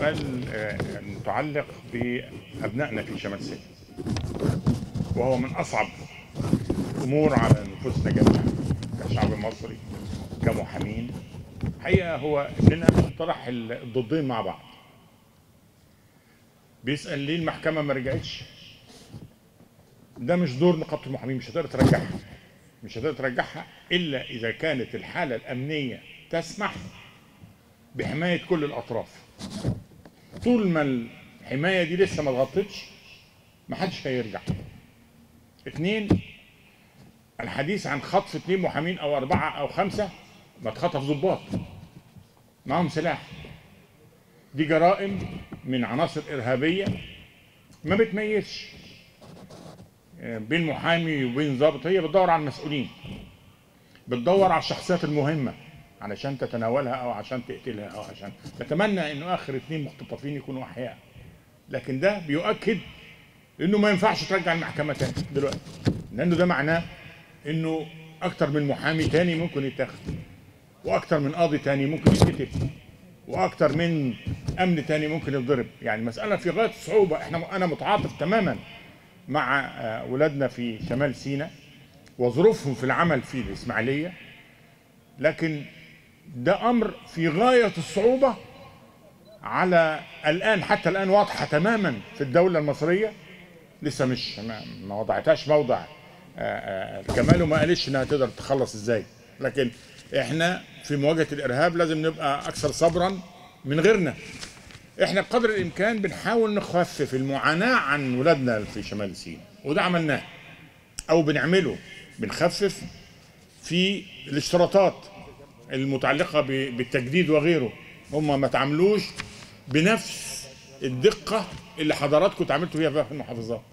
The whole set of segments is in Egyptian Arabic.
سؤال آه، متعلق بأبنائنا في شمال سيناء وهو من أصعب الأمور على نفوسنا جميعا كشعب مصري كمحامين الحقيقة هو إننا طرح الضدين مع بعض بيسأل ليه المحكمة ما رجعتش ده مش دور نقابة المحامين مش هتقدر ترجعها مش هتقدر ترجعها إلا إذا كانت الحالة الأمنية تسمح بحماية كل الأطراف طول ما الحماية دي لسه ما اتغطتش محدش هيرجع اتنين الحديث عن خطف اتنين محامين او اربعة او خمسة ما اتخطف ضباط معهم سلاح دي جرائم من عناصر ارهابية ما بتميزش بين محامي وبين ضابط هي بتدور على المسؤولين بتدور على الشخصيات المهمة علشان تتناولها او عشان تقتلها او عشان نتمنى انه اخر اثنين مختطفين يكونوا احياء لكن ده بيؤكد انه ما ينفعش ترجع المحكمه تاني دلوقتي لانه ده معناه انه اكتر من محامي تاني ممكن يتاخد واكتر من قاضي تاني ممكن يتقتل واكتر من امن تاني ممكن يتضرب يعني مساله في غايه الصعوبه احنا انا متعاطف تماما مع آه، ولادنا في شمال سيناء وظروفهم في العمل في الاسماعيليه لكن ده امر في غايه الصعوبه على الان حتى الان واضحه تماما في الدوله المصريه لسه مش ما, ما وضعتهاش موضع آه، آه، الكمال وما قالش انها تقدر تخلص ازاي لكن احنا في مواجهه الارهاب لازم نبقى اكثر صبرا من غيرنا احنا بقدر الامكان بنحاول نخفف المعاناه عن ولادنا في شمال سيناء وده عملناه او بنعمله بنخفف في الاشتراطات المتعلقه ب- بالتجديد وغيره هم ما تعاملوش بنفس الدقه اللي حضراتكم اتعاملتوا فيها في المحافظات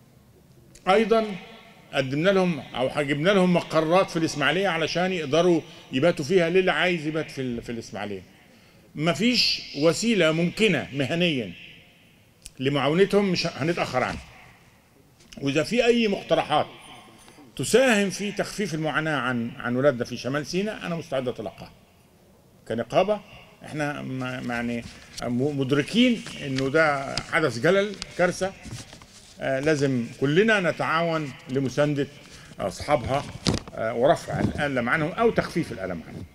ايضا قدمنا لهم او جبنا لهم مقرات في الاسماعيليه علشان يقدروا يباتوا فيها للي عايز يبات في ال- في الاسماعيليه مفيش وسيله ممكنه مهنيا لمعاونتهم مش هنتاخر عنها واذا في اي مقترحات تساهم في تخفيف المعاناه عن عن ولادنا في شمال سيناء انا مستعد اتلقاها كنقابه احنا ما- ما يعني م- مدركين انه ده حدث جلل كارثه آه، لازم كلنا نتعاون لمسانده اصحابها آه، ورفع الالم عنهم او تخفيف الالم عنهم